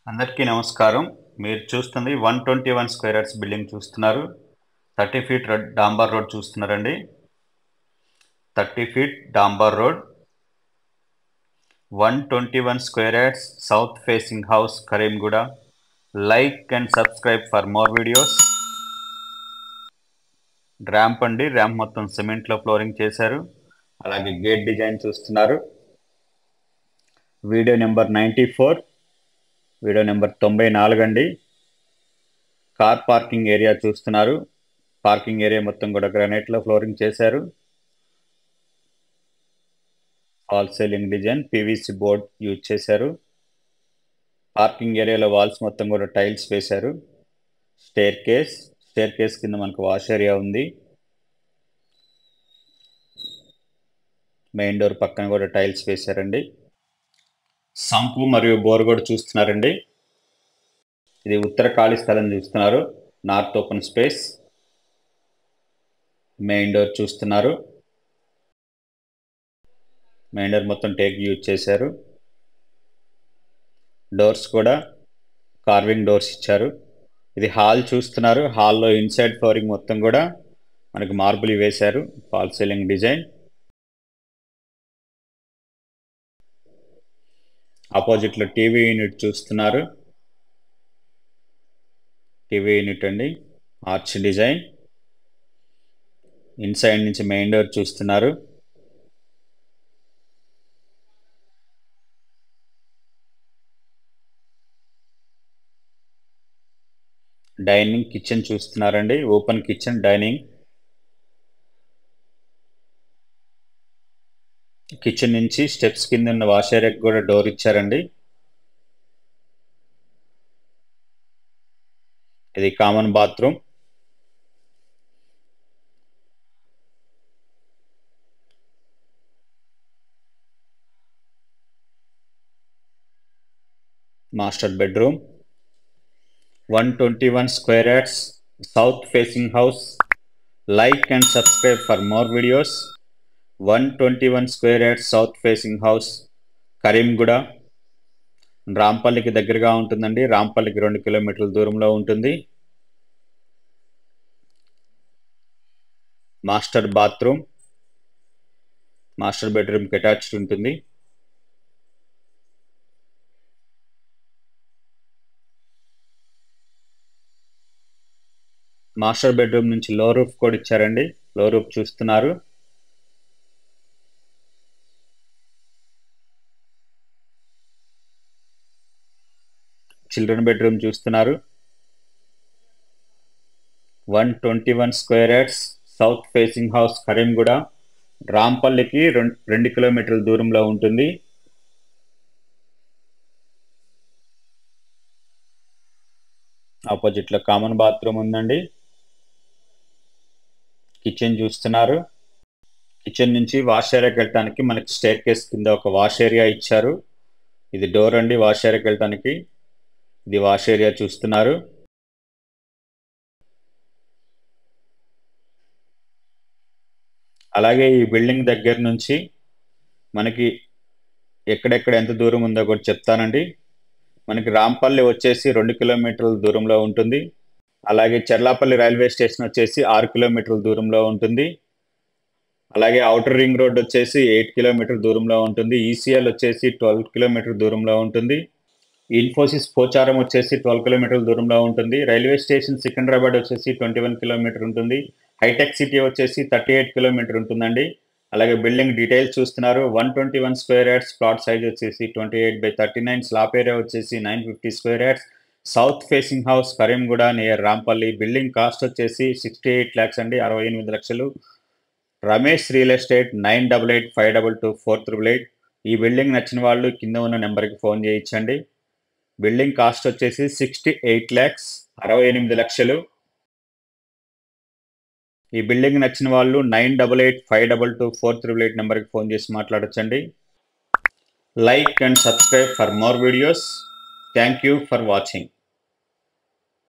అందరికీ నమస్కారం మీరు చూస్తుంది one twenty one square yards building చూస్తున్నారు థర్టీ ఫీట్ రోడ్ డాంబర్ రోడ్ చూస్తున్నారండి థర్టీ ఫీట్ డాంబర్ road one twenty one square yards south facing house Karimguda like and subscribe for more videos ramp అండి ramp మొత్తం సిమెంట్లో ఫ్లోరింగ్ చేశారు అలాగే గేట్ డిజైన్ చూస్తున్నారు video number ninety four video number తొంభై నాలుగు అండి కార్ పార్కింగ్ ఏరియా చూస్తున్నారు పార్కింగ్ ఏరియా మొత్తం కూడా గ్రానైట్లో ఫ్లోరింగ్ చేశారు all ceiling design PVC board use చేశారు పార్కింగ్ ఏరియాలో వాల్స్ మొత్తం కూడా టైల్స్ వేశారు స్టేర్ కేస్ స్టేర్ కేస్ కింద మనకు వాష్ ఏరియా ఉంది మెయిన్ డోర్ పక్కన కూడా టైల్స్ వేశారండి సంపు మరియు బోర్ కూడా చూస్తున్నారండి ఇది ఉత్తర ఖాళీ స్థలం చూస్తున్నారు north open space main door చూస్తున్నారు మెయిన్ డోర్ మొత్తం టేక్ యూజ్ చేశారు డోర్స్ కూడా కార్వింగ్ డోర్స్ ఇచ్చారు ఇది హాల్ చూస్తున్నారు హాల్లో ఇన్సైడ్ ఫ్లోరింగ్ మొత్తం కూడా మనకి మార్బుల్ వేశారు ఫాల్ సీలింగ్ డిజైన్ ఆపోజిట్లో టీవీ యూనిట్ చూస్తున్నారు టీవీ యూనిట్ అండి ఆర్చ్ డిజైన్ ఇన్సైడ్ నుంచి మెయిన్ డోర్ చూస్తున్నారు డైనింగ్ కిచెన్ చూస్తున్నారండి ఓపెన్ కిచెన్ డైనింగ్ కిచెన్ నుంచి స్టెప్స్ కింద ఉన్న వాష్ ఏరియాకి కూడా డోర్ ఇచ్చారండి ఇది common bathroom master bedroom one twenty one square yards south facing house like and subscribe for more videos one twenty one square yards south facing house Karimguda రాంపల్లికి దగ్గరగా ఉంటుందండి రాంపల్లికి రెండు కిలోమీటర్ల దూరంలో ఉంటుంది మాస్టర్ బాత్రూమ్ మాస్టర్ బెడ్రూమ్కి అటాచ్డ్ ఉంటుంది మాస్టర్ బెడ్రూమ్ నుంచి లో రూఫ్ కూడా ఇచ్చారండి లో రూఫ్ చూస్తున్నారు చిల్డ్రన్ బెడ్రూమ్ చూస్తున్నారు one twenty one square yards south facing house Karimguda రాంపల్లికి రెండు రెండు కిలోమీటర్ల దూరంలో ఉంటుంది ఆపోజిట్లో కామన్ బాత్రూమ్ ఉందండి కిచెన్ చూస్తున్నారు కిచెన్ నుంచి వాష్ ఏరియాకి వెళ్ళటానికి మనకి స్టేర్ కేస్ కింద ఒక వాష్ ఏరియా ఇచ్చారు ఇది డోర్ అండి వాష్ ఏరియాకి వెళ్ళటానికి ఇది వాష్ ఏరియా చూస్తున్నారు అలాగే ఈ బిల్డింగ్ దగ్గర నుంచి మనకి ఎక్కడెక్కడ ఎంత దూరం ఉందో కూడా చెప్తానండి మనకి రాంపల్లి వచ్చేసి రెండు కిలోమీటర్ల దూరంలో ఉంటుంది అలాగే చెర్లాపల్లి రైల్వే స్టేషన్ వచ్చేసి ఆరు కిలోమీటర్ల దూరంలో ఉంటుంది అలాగే అవుటర్ రింగ్ రోడ్ వచ్చేసి ఎయిట్ కిలోమీటర్ దూరంలో ఉంటుంది ఈసీఎల్ వచ్చేసి ట్వెల్వ్ కిలోమీటర్ దూరంలో ఉంటుంది ఇన్ఫోసిస్ పోచారం వచ్చేసి ట్వెల్వ్ కిలోమీటర్ల దూరంలో ఉంటుంది రైల్వే స్టేషన్ సికింద్రాబాద్ వచ్చేసి ట్వంటీ వన్ కిలోమీటర్ ఉంటుంది హైటెక్ సిటీ వచ్చేసి థర్టీ ఎయిట్ కిలోమీటర్ ఉంటుందండి అలాగే బిల్డింగ్ డీటెయిల్స్ చూస్తున్నారు one twenty one square yards plot size వచ్చేసి twenty eight by thirty nine slab area వచ్చేసి nine fifty square yards south facing house Karimguda near Rampalli building cost వచ్చేసి sixty eight lakhs అండి అరవై ఎనిమిది లక్షలు Ramesh real estate nine double eight five double two four triple eight ఈ building నచ్చిన వాళ్ళు కింద ఉన్న నెంబర్కి ఫోన్ చేయించండి బిల్డింగ్ కాస్ట్ వచ్చేసి సిక్స్టీ ఎయిట్ ల్యాక్స్ అరవై ఎనిమిది లక్షలు ఈ బిల్డింగ్ నచ్చిన వాళ్ళు nine double eight five double two four triple eight నెంబర్కి ఫోన్ చేసి మాట్లాడచ్చండి like and subscribe for more videos thank you for watching